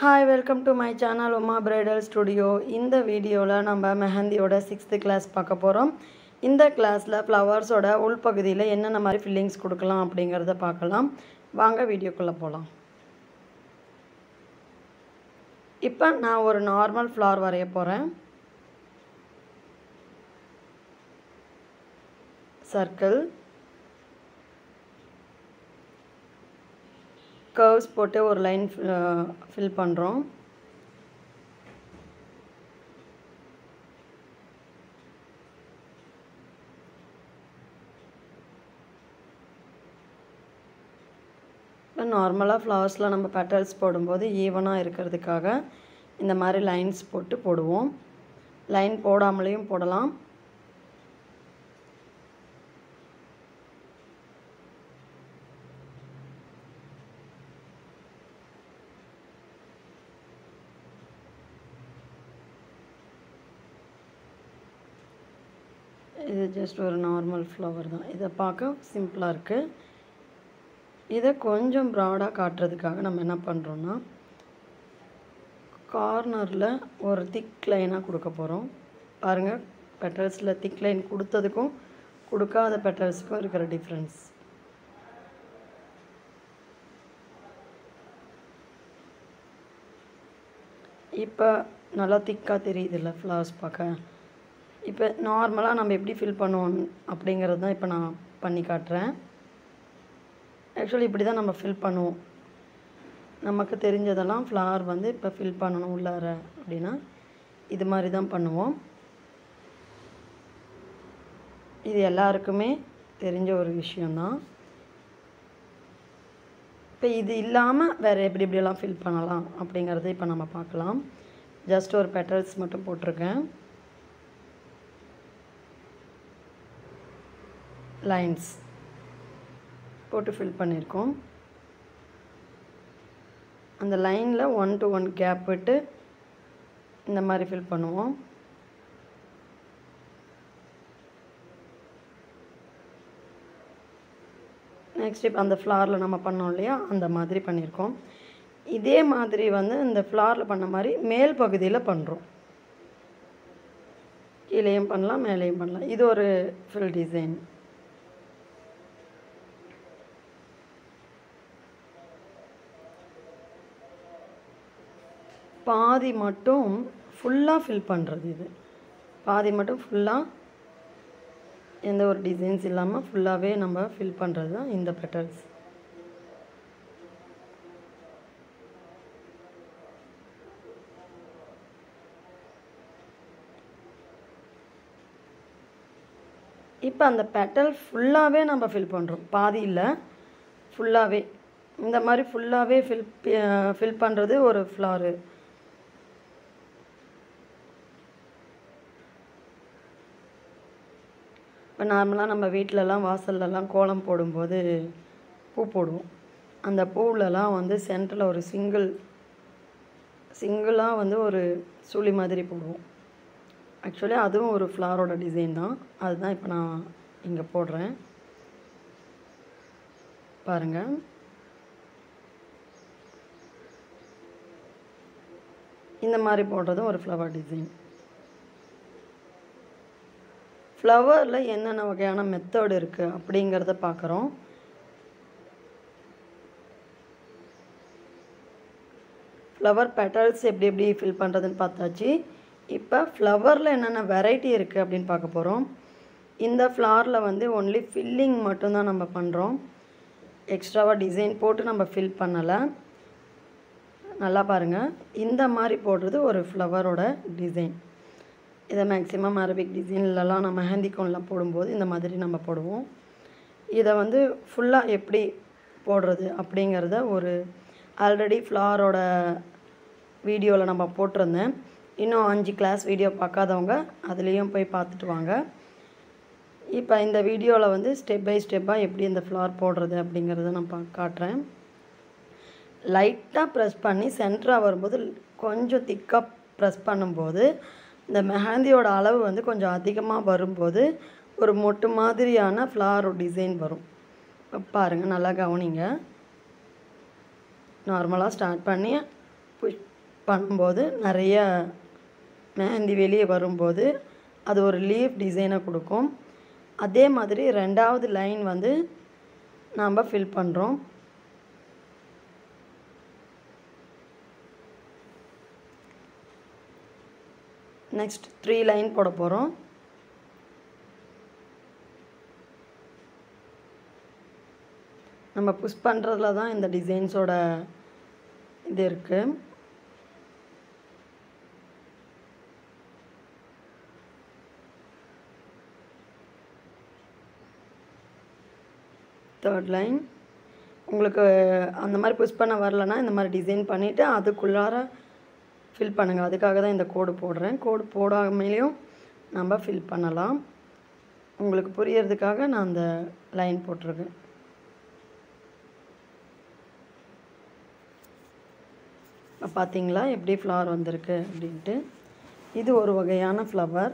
hi welcome to my channel Uma bridal studio இந்த வீடியோவில் நம்ம மெஹந்தியோட சிக்ஸ்த்து கிளாஸ் பார்க்க போகிறோம் இந்த கிளாஸில் ஃப்ளவர்ஸோட உள்பகுதியில் என்னென்ன மாதிரி ஃபில்லிங்ஸ் கொடுக்கலாம் அப்படிங்கிறத பார்க்கலாம் வாங்க வீடியோக்குள்ளே போகலாம் இப்போ நான் ஒரு நார்மல் ஃப்ளவர் வரைய போகிறேன் சர்க்கிள் கர்வ்ஸ் போட்டு ஒரு லைன் ஃபில் பண்ணுறோம் இப்போ நார்மலாக ஃப்ளவர்ஸில் நம்ம பெட்டல்ஸ் போடும்போது ஈவனாக இருக்கிறதுக்காக இந்த மாதிரி லைன்ஸ் போட்டு போடுவோம் லைன் போடாமலேயும் போடலாம் இது ஜஸ்ட் ஒரு நார்மல் ஃப்ளவர் தான் இதை பார்க்க சிம்பிளாக இருக்குது இதை கொஞ்சம் ப்ராடாக காட்டுறதுக்காக நம்ம என்ன பண்ணுறோன்னா கார்னரில் ஒரு திக் லைனாக கொடுக்க போகிறோம் பாருங்கள் பெட்டல்ஸில் திக் லைன் கொடுத்ததுக்கும் கொடுக்காத பெட்டல்ஸுக்கும் இருக்கிற டிஃப்ரென்ஸ் இப்போ நல்லா திக்காக தெரியுதுல்ல ஃப்ளவர்ஸ் பார்க்க இப்போ நார்மலாக நம்ம எப்படி ஃபில் பண்ணுவோம் அப்படிங்கிறது தான் இப்போ நான் பண்ணி காட்டுறேன் ஆக்சுவலி இப்படி தான் நம்ம ஃபில் பண்ணுவோம் நமக்கு தெரிஞ்சதெல்லாம் ஃப்ளவர் வந்து இப்போ ஃபில் பண்ணணும் உள்ளார அப்படின்னா இது மாதிரி தான் பண்ணுவோம் இது எல்லாருக்குமே தெரிஞ்ச ஒரு விஷயந்தான் இப்போ இது இல்லாமல் வேறு எப்படி எப்படியெல்லாம் ஃபில் பண்ணலாம் அப்படிங்கிறத இப்போ நம்ம பார்க்கலாம் ஜஸ்ட் ஒரு பெட்டல்ஸ் மட்டும் போட்டிருக்கேன் லைன்ஸ் போட்டு ஃபில் பண்ணியிருக்கோம் அந்த லைனில் ஒன் டு ஒன் கேப் விட்டு இந்த மாதிரி ஃபில் பண்ணுவோம் நெக்ஸ்ட் இப்போ அந்த ஃப்ளாரில் நம்ம பண்ணோம் இல்லையா அந்த மாதிரி பண்ணியிருக்கோம் இதே மாதிரி வந்து இந்த ஃப்ளாரில் பண்ண மாதிரி மேல் பகுதியில் பண்ணுறோம் கீழேயும் பண்ணலாம் மேலேயும் பண்ணலாம் இது ஒரு ஃபில் டிசைன் பாதி மட்டும் ஃபுல்லாக ஃபில் பண்ணுறது இது பாதி மட்டும் ஃபுல்லாக எந்த ஒரு டிசைன்ஸ் இல்லாமல் ஃபுல்லாகவே நம்ம ஃபில் பண்ணுறது தான் இந்த பெட்டல்ஸ் இப்போ அந்த பெட்டல் ஃபுல்லாகவே நம்ம ஃபில் பண்ணுறோம் பாதி இல்லை ஃபுல்லாகவே இந்த மாதிரி ஃபுல்லாகவே ஃபில் ஃபில் பண்ணுறது ஒரு ஃப்ளாரு இப்போ நார்மலாக நம்ம வீட்டிலலாம் வாசல்லலாம் கோலம் போடும்போது பூ போடுவோம் அந்த பூவிலலாம் வந்து சென்டரில் ஒரு சிங்கிள் சிங்கிளாக வந்து ஒரு சுழி மாதிரி போடுவோம் ஆக்சுவலி அதுவும் ஒரு ஃப்ளாரோட டிசைன் தான் அதுதான் இப்போ நான் இங்கே போடுறேன் பாருங்கள் இந்த மாதிரி போடுறதும் ஒரு ஃப்ளவர் டிசைன் ஃப்ளவரில் என்னென்ன வகையான மெத்தட் இருக்குது அப்படிங்கிறத பார்க்குறோம் ஃப்ளவர் பெட்டல்ஸ் எப்படி எப்படி ஃபில் பண்ணுறதுன்னு பார்த்தாச்சு இப்போ ஃப்ளவரில் என்னென்ன வெரைட்டி இருக்குது அப்படின்னு பார்க்க போகிறோம் இந்த ஃப்ளாரில் வந்து ஒன்லி ஃபில்லிங் மட்டும்தான் நம்ம பண்ணுறோம் எக்ஸ்ட்ராவாக டிசைன் போட்டு நம்ம ஃபில் பண்ணலை நல்லா பாருங்கள் இந்த மாதிரி போடுறது ஒரு ஃப்ளவரோட டிசைன் இதை மேக்ஸிமம் அரபிக் டிசைன்லலாம் நம்ம மெஹந்தி கோன்லாம் போடும்போது இந்த மாதிரி நம்ம போடுவோம் இதை வந்து ஃபுல்லாக எப்படி போடுறது அப்படிங்கிறத ஒரு ஆல்ரெடி ஃப்ளாரோட வீடியோவில் நம்ம போட்டிருந்தேன் இன்னும் அஞ்சு கிளாஸ் வீடியோ பார்க்காதவங்க அதுலேயும் போய் பார்த்துட்டு வாங்க இப்போ இந்த வீடியோவில் வந்து ஸ்டெப் பை ஸ்டெப்பாக எப்படி இந்த ஃப்ளார் போடுறது அப்படிங்கிறத நான் பா காட்டுறேன் லைட்டாக ப்ரெஸ் பண்ணி சென்டராக வரும்போது கொஞ்சம் திக்காக ப்ரெஸ் பண்ணும்போது இந்த மெஹந்தியோட அளவு வந்து கொஞ்சம் அதிகமாக வரும்போது ஒரு மொட்டு மாதிரியான ஃப்ளார் டிசைன் வரும் பாருங்கள் நல்லா கவனிங்க நார்மலாக ஸ்டார்ட் பண்ணி புஷ் பண்ணும்போது நிறைய மெஹந்தி வெளியே வரும்போது அது ஒரு லீஃப் டிசைனை கொடுக்கும் அதே மாதிரி ரெண்டாவது லைன் வந்து நாம் ஃபில் பண்ணுறோம் நெக்ஸ்ட் த்ரீ லைன் போட போகிறோம் நம்ம புஷ் பண்ணுறதுல தான் இந்த டிசைன்ஸோட இது இருக்குது தேர்ட் லைன் உங்களுக்கு அந்த மாதிரி புஷ் பண்ண வரலன்னா இந்த மாதிரி டிசைன் பண்ணிவிட்டு அதுக்குள்ளார ஃபில் பண்ணுங்கள் அதுக்காக தான் இந்த கோடு போடுறேன் கோடு போடாமலேயும் நம்ம ஃபில் பண்ணலாம் உங்களுக்கு புரியறதுக்காக நான் அந்த லைன் போட்டிருக்கேன் இப்போ பார்த்தீங்களா எப்படி ஃப்ளவர் வந்திருக்கு அப்படின்ட்டு இது ஒரு வகையான ஃப்ளவர்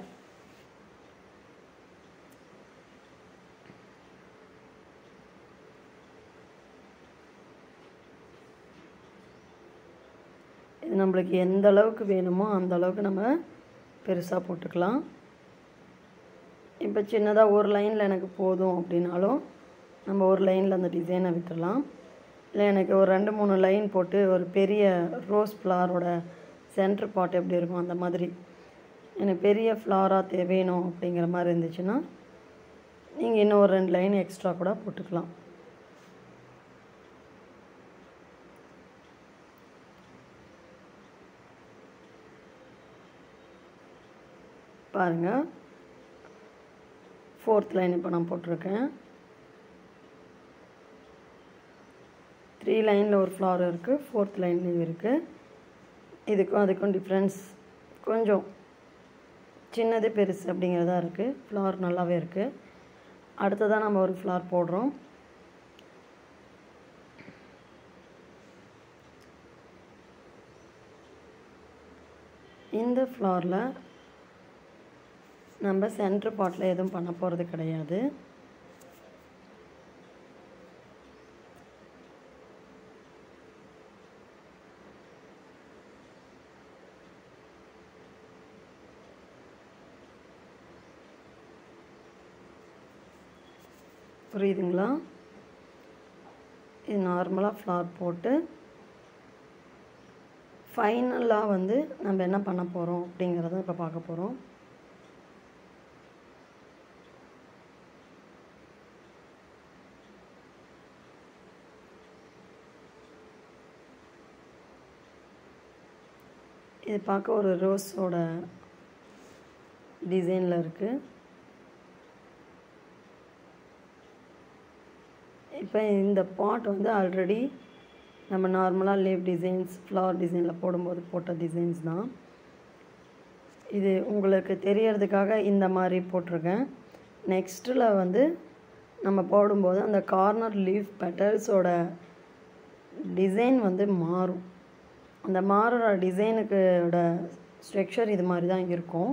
இது நம்மளுக்கு எந்த அளவுக்கு வேணுமோ அந்த அளவுக்கு நம்ம பெருசாக போட்டுக்கலாம் இப்போ சின்னதாக ஒரு லைனில் எனக்கு போதும் அப்படின்னாலும் நம்ம ஒரு லைனில் அந்த டிசைனை விட்டுடலாம் இல்லை எனக்கு ஒரு ரெண்டு மூணு லைன் போட்டு ஒரு பெரிய ரோஸ் ஃப்ளாரோட சென்டர் பாட் எப்படி இருக்கும் அந்த மாதிரி எனக்கு பெரிய ஃப்ளாராக தே வேணும் அப்படிங்கிற மாதிரி இருந்துச்சுன்னா நீங்கள் இன்னும் ஒரு ரெண்டு லைன் எக்ஸ்ட்ரா கூட போட்டுக்கலாம் பாருங்கள் ஃபோர்த் லைன் இப்போ நான் போட்டிருக்கேன் த்ரீ லைனில் ஒரு ஃப்ளவர் இருக்குது ஃபோர்த் லைன்லேயும் இருக்குது இதுக்கும் அதுக்கும் டிஃப்ரென்ஸ் கொஞ்சம் சின்னது பெருசு அப்படிங்கிறதா இருக்குது ஃப்ளவர் நல்லாவே இருக்குது அடுத்ததாக நம்ம ஒரு ஃப்ளவர் போடுறோம் இந்த ஃப்ளவரில் நம்ம சென்ட்ரு பாட்டில் எதுவும் பண்ண போகிறது கிடையாது புரியுதுங்களா இது நார்மலாக ஃப்ளவர் போட்டு ஃபைனலாக வந்து நம்ம என்ன பண்ண போகிறோம் அப்படிங்கிறத இப்போ பார்க்க போகிறோம் இது பார்க்க ஒரு ரோஸோட டிசைனில் இருக்குது இப்போ இந்த பாட் வந்து ஆல்ரெடி நம்ம நார்மலாக லீவ் டிசைன்ஸ் ஃப்ளவர் டிசைனில் போடும்போது போட்ட டிசைன்ஸ் தான் இது உங்களுக்கு தெரியறதுக்காக இந்த மாதிரி போட்டிருக்கேன் நெக்ஸ்ட்டில் வந்து நம்ம போடும்போது அந்த கார்னர் லீஃப் பெட்டல்ஸோட டிசைன் வந்து மாறும் அந்த மாறுற டிசைனுக்கோட ஸ்ட்ரக்சர் இது மாதிரி தான் இருக்கும்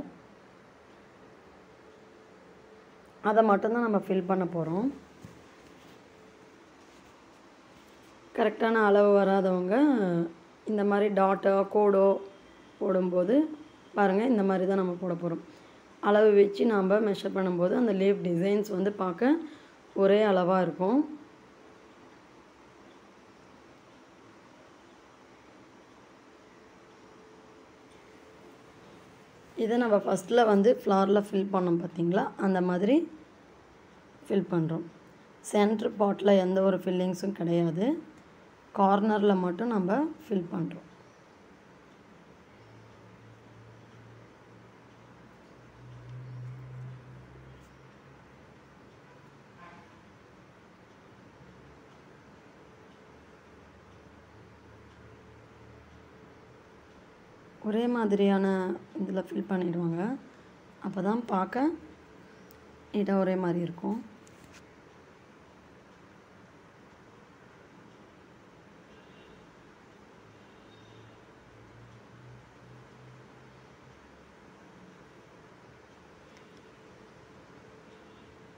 அதை மட்டும்தான் நம்ம ஃபில் பண்ண போகிறோம் கரெக்டான அளவு வராதவங்க இந்த மாதிரி டாட்டோ கோடோ போடும்போது பாருங்கள் இந்த மாதிரி தான் நம்ம போட போகிறோம் அளவு வச்சு நாம் மெஷர் பண்ணும்போது அந்த லீவ் டிசைன்ஸ் வந்து பார்க்க ஒரே அளவாக இருக்கும் இதை நம்ம ஃபஸ்ட்டில் வந்து ஃப்ளாரில் ஃபில் பண்ணோம் பார்த்தீங்களா அந்த மாதிரி ஃபில் பண்ணுறோம் சென்ட்ரு பாட்டில் எந்த ஒரு ஃபில்லிங்ஸும் கிடையாது கார்னரில் மட்டும் நம்ம ஃபில் பண்ணுறோம் ஒரே மாதிரியான இதில் ஃபில் பண்ணிடுவாங்க அப்போ தான் பார்க்க நீட்டாக ஒரே மாதிரி இருக்கும்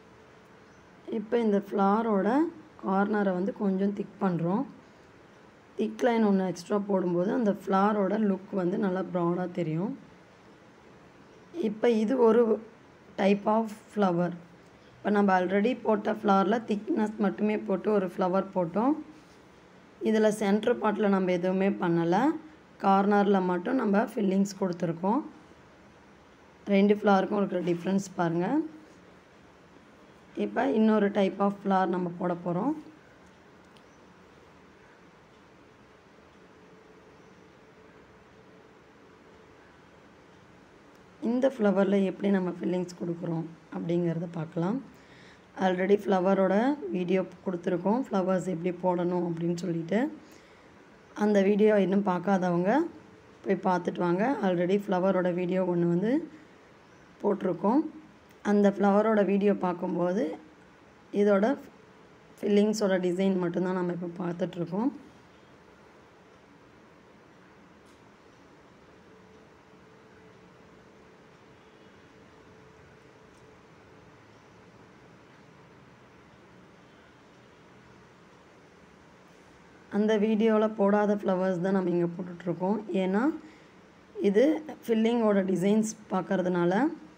இப்போ இந்த ஃப்ளாரோட கார்னரை வந்து கொஞ்சம் திக் பண்ணுறோம் திக் லைன் ஒன்று எக்ஸ்ட்ரா போடும்போது அந்த ஃப்ளாரோட லுக் வந்து நல்லா ப்ராடாக தெரியும் இப்போ இது ஒரு டைப் ஆஃப் ஃப்ளவர் இப்போ நம்ம ஆல்ரெடி போட்ட ஃப்ளவரில் திக்னஸ் மட்டுமே போட்டு ஒரு ஃப்ளவர் போட்டோம் இதில் சென்டர் பார்ட்டில் நம்ம எதுவுமே பண்ணலை கார்னரில் மட்டும் நம்ம ஃபில்லிங்ஸ் கொடுத்துருக்கோம் ரெண்டு ஃப்ளவருக்கும் இருக்கிற டிஃப்ரென்ஸ் பாருங்கள் இப்போ இன்னொரு டைப் ஆஃப் ஃப்ளவர் நம்ம போட போகிறோம் இந்த ஃப்ளவரில் எப்படி நம்ம ஃபில்லிங்ஸ் கொடுக்குறோம் அப்படிங்கிறத பார்க்கலாம் ஆல்ரெடி ஃப்ளவரோட வீடியோ கொடுத்துருக்கோம் ஃப்ளவர்ஸ் எப்படி போடணும் அப்படின்னு சொல்லிட்டு அந்த வீடியோ இன்னும் பார்க்காதவங்க போய் பார்த்துட்டு வாங்க ஆல்ரெடி ஃப்ளவரோட வீடியோ ஒன்று வந்து போட்டிருக்கோம் அந்த ஃப்ளவரோட வீடியோ பார்க்கும்போது இதோட ஃபில்லிங்ஸோட டிசைன் மட்டும்தான் நம்ம இப்போ பார்த்துட்ருக்கோம் அந்த வீடியோவில் போடாத ஃப்ளவர்ஸ் தான் நம்ம இங்கே போட்டுட்ருக்கோம் ஏன்னா இது ஃபில்லிங்கோட டிசைன்ஸ் பார்க்கறதுனால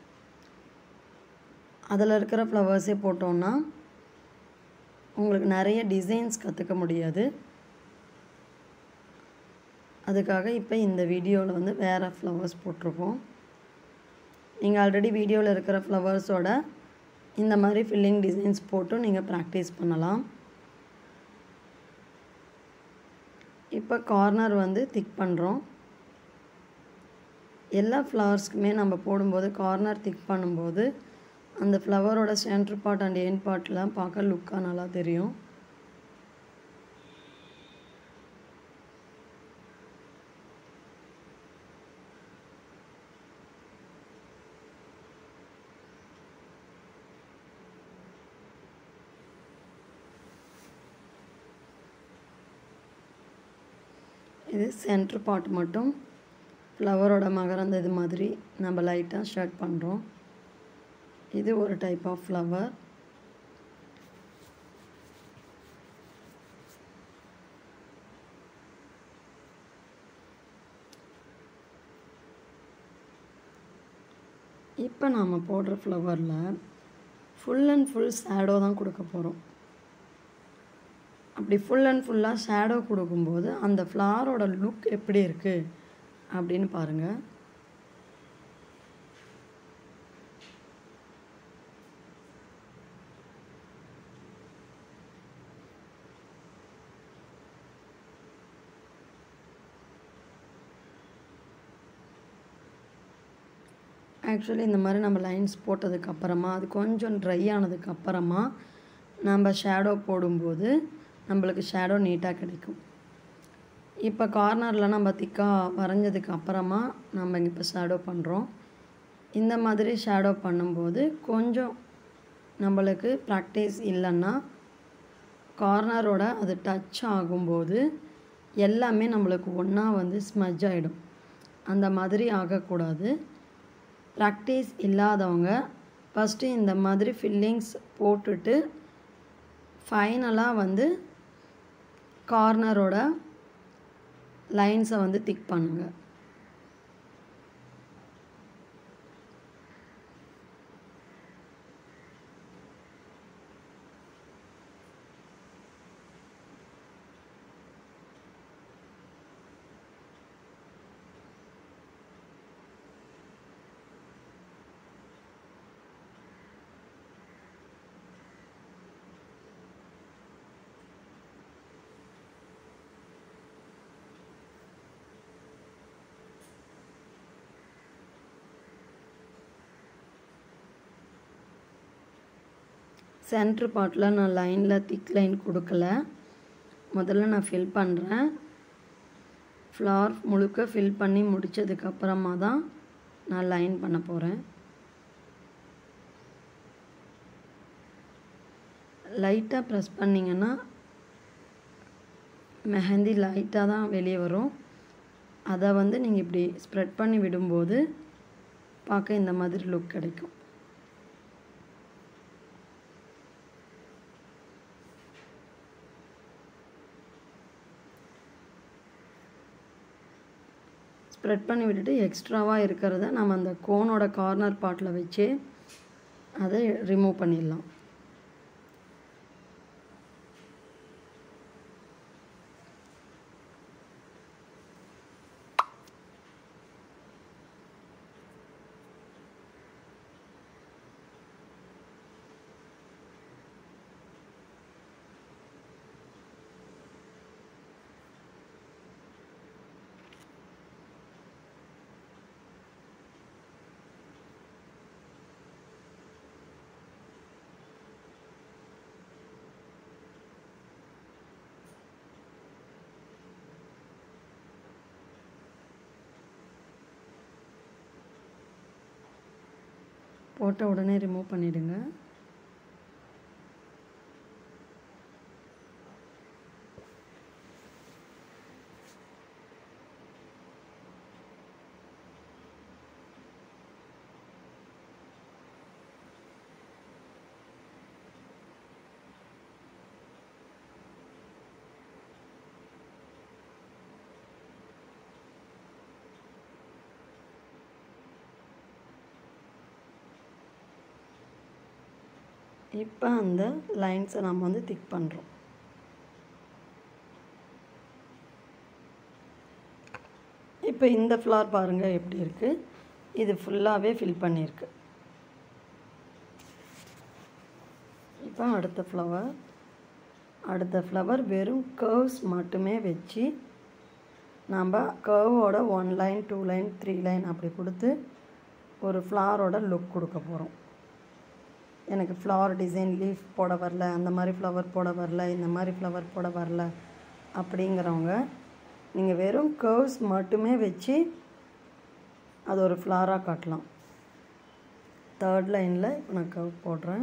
அதில் இருக்கிற ஃப்ளவர்ஸே போட்டோன்னா உங்களுக்கு நிறைய டிசைன்ஸ் கற்றுக்க முடியாது அதுக்காக இப்போ இந்த வீடியோவில் வந்து வேறு ஃப்ளவர்ஸ் போட்டிருக்கோம் நீங்கள் ஆல்ரெடி வீடியோவில் இருக்கிற ஃப்ளவர்ஸோட இந்த மாதிரி ஃபில்லிங் டிசைன்ஸ் போட்டும் நீங்கள் ப்ராக்டிஸ் பண்ணலாம் இப்போ கார்னர் வந்து திக் பண்ணுறோம் எல்லா ஃப்ளவர்ஸ்க்குமே நம்ம போடும்போது கார்னர் திக் பண்ணும்போது அந்த ஃப்ளவரோட சென்டர் பார்ட் அண்ட் எண்ட் பார்ட்லாம் பார்க்க லுக்காக நல்லா தெரியும் இது சென்டர் பார்ட் மட்டும் ஃப்ளவரோட மகரந்த இது மாதிரி நம்ம லைட்டாக ஷர்ட் பண்ணுறோம் இது ஒரு டைப் ஆஃப் ஃப்ளவர் இப்போ நாம் போடுற ஃப்ளவரில் ஃபுல் அண்ட் ஃபுல் ஷேடோ தான் கொடுக்க போகிறோம் அப்படி ஃபுல் அண்ட் ஃபுல்லாக ஷேடோ கொடுக்கும்போது அந்த ஃப்ளாரோட லுக் எப்படி இருக்குது அப்படின்னு பாருங்கள் ஆக்சுவலி இந்த மாதிரி நம்ம லைன்ஸ் போட்டதுக்கப்புறமா அது கொஞ்சம் ட்ரை ஆனதுக்கப்புறமா நம்ம ஷேடோ போடும்போது நம்மளுக்கு ஷேடோ நீட்டாக கிடைக்கும் இப்போ கார்னரில் நம்ம திக்காக வரைஞ்சதுக்கு அப்புறமா நம்ம இப்போ ஷேடோ பண்ணுறோம் இந்த மாதிரி ஷேடோ பண்ணும்போது கொஞ்சம் நம்மளுக்கு ப்ராக்டிஸ் இல்லைன்னா கார்னரோட அது டச் ஆகும்போது எல்லாமே நம்மளுக்கு ஒன்றா வந்து ஸ்மஜ் ஆகிடும் அந்த மாதிரி ஆகக்கூடாது ப்ராக்டிஸ் இல்லாதவங்க ஃபஸ்ட்டு இந்த மாதிரி ஃபில்லிங்ஸ் போட்டுட்டு ஃபைனலாக வந்து கார்னரோட லைன்ஸை வந்து திக் பண்ணுங்கள் சென்ட்ரு பார்ட்டில் நான் லைனில் திக் லைன் கொடுக்கல முதல்ல நான் ஃபில் பண்ணுறேன் ஃப்ளார் முழுக்க ஃபில் பண்ணி முடித்ததுக்கப்புறமா தான் நான் லைன் பண்ண போகிறேன் லைட்டாக ப்ரெஸ் பண்ணிங்கன்னா மெஹந்தி லைட்டாக தான் வெளியே வரும் அதை வந்து நீங்கள் இப்படி ஸ்ப்ரெட் பண்ணி விடும்போது பார்க்க இந்த மாதிரி லுக் கிடைக்கும் ஸ்ப்ரெட் பண்ணி விட்டுட்டு எக்ஸ்ட்ராவாக இருக்கிறத நம்ம அந்த கோனோட கார்னர் பார்ட்டில் வச்சு அதை ரிமூவ் பண்ணிடலாம் போட்ட உடனே ரிமூவ் பண்ணிவிடுங்க இப்போ அந்த லைன்ஸை நம்ம வந்து திக் பண்ணுறோம் இப்போ இந்த ஃப்ளார் பாருங்கள் எப்படி இருக்குது இது ஃபுல்லாகவே ஃபில் பண்ணியிருக்கு இப்போ அடுத்த ஃப்ளவர் அடுத்த ஃப்ளவர் வெறும் கர்வ்ஸ் மட்டுமே வச்சு நம்ம கர்வோட one line two line three line அப்படி கொடுத்து ஒரு ஃப்ளாரோட லுக் கொடுக்க போகிறோம் எனக்கு ஃப்ளவர் டிசைன் லீஃப் போட வரல அந்த மாதிரி ஃப்ளவர் போட வரல இந்த மாதிரி ஃப்ளவர் போட வரல அப்படிங்கிறவங்க நீங்கள் வெறும் கர்வ்ஸ் மட்டுமே வச்சு அது ஒரு ஃப்ளாராக காட்டலாம் தேர்ட் லைனில் இப்போ நான் கர்வ் போடுறேன்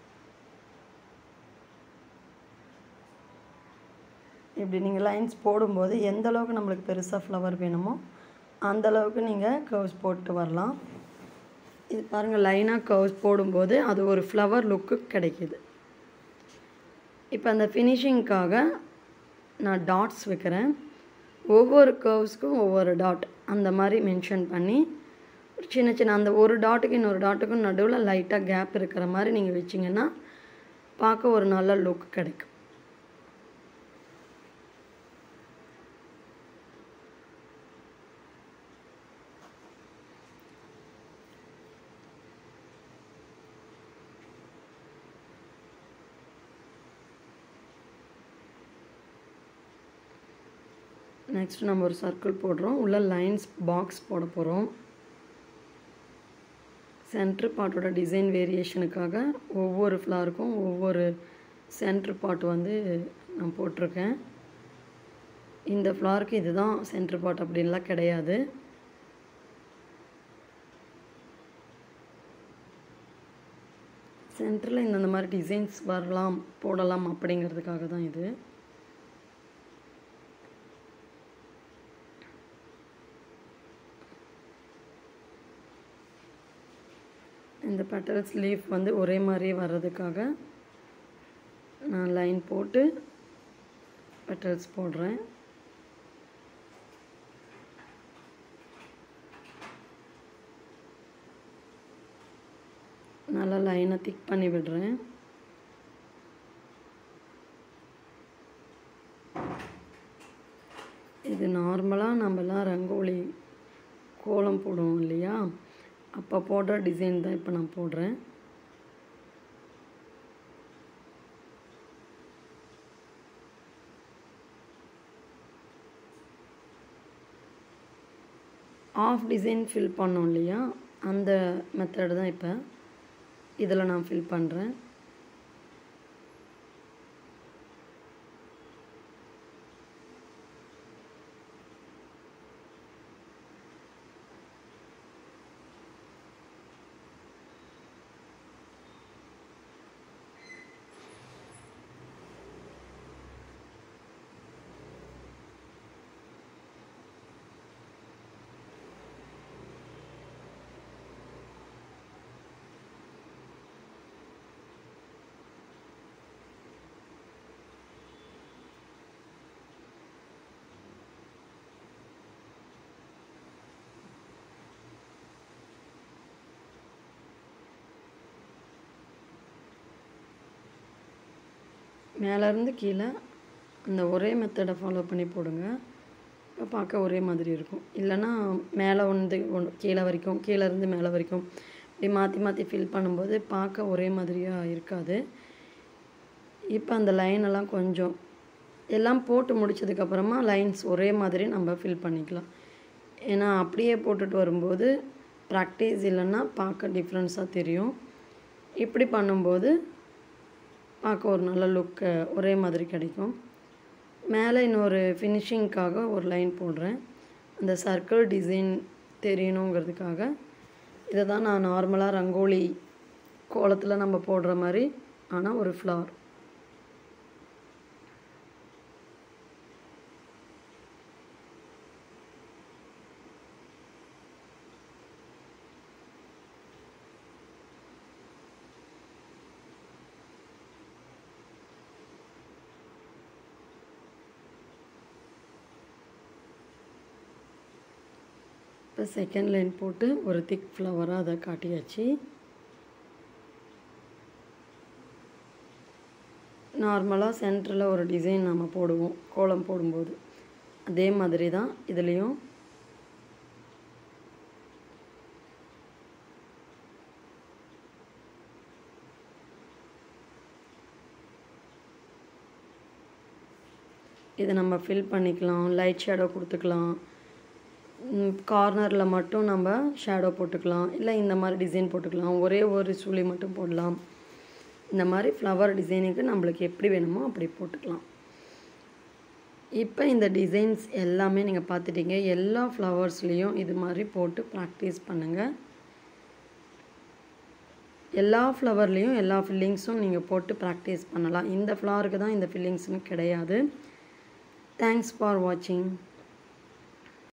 இப்படி நீங்கள் லைன்ஸ் போடும்போது எந்த அளவுக்கு நம்மளுக்கு பெருசாக ஃப்ளவர் வேணுமோ அந்த அளவுக்கு நீங்கள் கர்வ்ஸ் போட்டு வரலாம் இது பாருங்கள் லைனாக கர்வ்ஸ் போடும்போது அது ஒரு ஃப்ளவர் லுக்கு கிடைக்கிது இப்போ அந்த ஃபினிஷிங்க்காக நான் டாட்ஸ் வைக்கிறேன் ஒவ்வொரு கர்வ்ஸ்க்கும் ஒவ்வொரு டாட் அந்த மாதிரி மென்ஷன் பண்ணி ஒரு சின்ன சின்ன அந்த ஒரு டாட்டுக்கு இன்னொரு டாட்டுக்கும் நடுவில் லைட்டாக கேப் இருக்கிற மாதிரி நீங்கள் வச்சிங்கன்னா பார்க்க ஒரு நல்ல லுக் கிடைக்கும் நெக்ஸ்ட் நம்ம ஒரு சர்க்கிள் போடுறோம் உள்ள லைன்ஸ் பாக்ஸ் போட போகிறோம் சென்ட்ரு பார்ட்டோட டிசைன் வேரியேஷனுக்காக ஒவ்வொரு ஃப்ளாருக்கும் ஒவ்வொரு சென்ட்ரு பார்ட் வந்து நான் போட்டிருக்கேன் இந்த ஃப்ளாருக்கு இதுதான் சென்ட்ரு பார்ட் அப்படின்லாம் கிடையாது சென்டரில் இந்தந்த மாதிரி டிசைன்ஸ் வரலாம் போடலாம் அப்படிங்கிறதுக்காக தான் இது இந்த பெட்டல்ஸ் லீஃப் வந்து ஒரே மாதிரியே வர்றதுக்காக நான் லைன் போட்டு பெட்டல்ஸ் போடுறேன் நல்லா லைனை திக் பண்ணி விடுறேன் இது நார்மலாக நம்மலாம் ரங்கோலி கோலம் போடுவோம் இல்லையா அப்போ போடுற டிசைன் தான் இப்போ நான் போடுறேன் ஆஃப் டிசைன் ஃபில் பண்ணோம் இல்லையா அந்த மெத்தடு தான் இப்போ இதில் நான் ஃபில் பண்ணுறேன் மேலேருந்து கீழே அந்த ஒரே மெத்தடை ஃபாலோ பண்ணி போடுங்க இப்போ பார்க்க ஒரே மாதிரி இருக்கும் இல்லைன்னா மேலே வந்து ஒன்று கீழே வரைக்கும் கீழே இருந்து மேலே வரைக்கும் இப்படி மாற்றி மாற்றி ஃபில் பண்ணும்போது பார்க்க ஒரே மாதிரியாக இருக்காது இப்போ அந்த லைன் எல்லாம் கொஞ்சம் எல்லாம் போட்டு முடிச்சதுக்கப்புறமா லைன்ஸ் ஒரே மாதிரி நம்ம ஃபில் பண்ணிக்கலாம் ஏன்னா அப்படியே போட்டுட்டு வரும்போது ப்ராக்டிஸ் இல்லைன்னா பார்க்க டிஃப்ரென்ஸாக தெரியும் இப்படி பண்ணும்போது பார்க்க ஒரு நல்ல லுக்கு ஒரே மாதிரி கிடைக்கும் மேலே இன்னொரு ஃபினிஷிங்க்காக ஒரு லைன் போடுறேன் அந்த சர்க்கிள் டிசைன் தெரியணுங்கிறதுக்காக இதை தான் நான் நார்மலாக ரங்கோலி கோலத்தில் நம்ம போடுற மாதிரி ஆனால் ஒரு ஃப்ளவர் இப்போ செகண்ட் லைன் போட்டு ஒரு திக் ஃப்ளவராக அதை காட்டியாச்சு நார்மலாக சென்டரில் ஒரு டிசைன் நம்ம போடுவோம் கோலம் போடும்போது அதே மாதிரி தான் இதுலேயும் இதை நம்ம ஃபில் பண்ணிக்கலாம் லைட் ஷேடோ கொடுத்துக்கலாம் கார்னரில் மட்டும் நம்ம ஷேடோ போட்டுக்கலாம் இல்லை இந்த மாதிரி டிசைன் போட்டுக்கலாம் ஒரே ஒரு சுழி மட்டும் போடலாம் இந்த மாதிரி ஃப்ளவர் டிசைனுக்கு நம்மளுக்கு எப்படி வேணுமோ அப்படி போட்டுக்கலாம் இப்போ இந்த டிசைன்ஸ் எல்லாமே நீங்கள் பார்த்துட்டீங்க எல்லா ஃப்ளவர்ஸ்லேயும் இது மாதிரி போட்டு ப்ராக்டிஸ் பண்ணுங்கள் எல்லா ஃப்ளவர்லேயும் எல்லா ஃபில்லிங்ஸும் நீங்கள் போட்டு ப்ராக்டிஸ் பண்ணலாம் இந்த ஃப்ளவருக்கு தான் இந்த ஃபில்லிங்ஸ்னு கிடையாது தேங்க்ஸ் ஃபார் வாட்சிங்